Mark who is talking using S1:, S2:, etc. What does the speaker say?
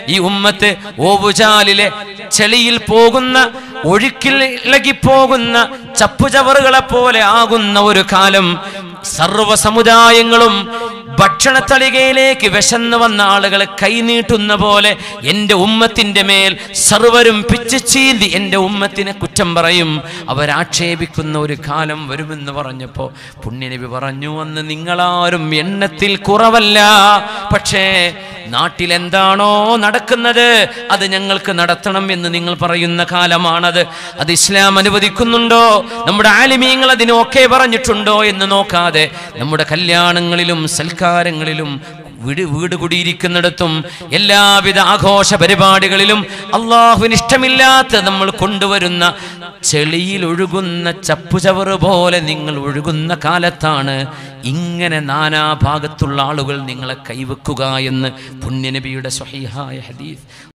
S1: ഈ ഉമ്മത്ത് ഓവുചാലിലെ ചെളിയിൽ പോകുന്ന ഒഴുക്കിൽ ഇളകിപ്പോകുന്ന ചപ്പുചവറുകളെ പോലെ ആകുന്ന ഒരു കാലം സർവ സമുദായങ്ങളും ഭക്ഷണത്തളികയിലേക്ക് വിശന്നു വന്ന ആളുകൾ കൈനീട്ടുന്ന പോലെ എൻ്റെ ഉമ്മത്തിൻ്റെ മേൽ സർവരും പിച്ചു ചീന്തി എൻ്റെ ഉമ്മത്തിനെ കുറ്റം പറയും അവരാക്ഷേപിക്കുന്ന ഒരു കാലം വരുമെന്ന് പറഞ്ഞപ്പോൾ പുണ്യനബി പറഞ്ഞു അന്ന് നിങ്ങളാരും എണ്ണത്തിൽ കുറവല്ല പക്ഷേ നാട്ടിൽ എന്താണോ നടക്കുന്നത് അത് ഞങ്ങൾക്ക് നടത്തണം എന്ന് നിങ്ങൾ പറയുന്ന കാലമാണത് അത് ഇസ്ലാം അനുവദിക്കുന്നുണ്ടോ നമ്മുടെ ആലിമീങ്ങൾ അതിനൊക്കെ പറഞ്ഞിട്ടുണ്ടോ എന്ന് നോക്കാതെ നമ്മുടെ കല്യാണങ്ങളിലും സൽക്കാരങ്ങളിലും വീട് വീട് കുടിയിരിക്കുന്നിടത്തും എല്ലാവിധ ആഘോഷ പരിപാടികളിലും അള്ളാഹുവിന് ഇഷ്ടമില്ലാത്ത നമ്മൾ കൊണ്ടുവരുന്ന ചെളിയിൽ ഒഴുകുന്ന ചപ്പുചവറ് പോലെ നിങ്ങൾ ഒഴുകുന്ന കാലത്താണ് ഇങ്ങനെ നാനാഭാഗത്തുള്ള ആളുകൾ നിങ്ങളെ കൈവെക്കുക എന്ന് പുണ്യനബിയുടെ സ്വഹീഹായ ഹദീസ്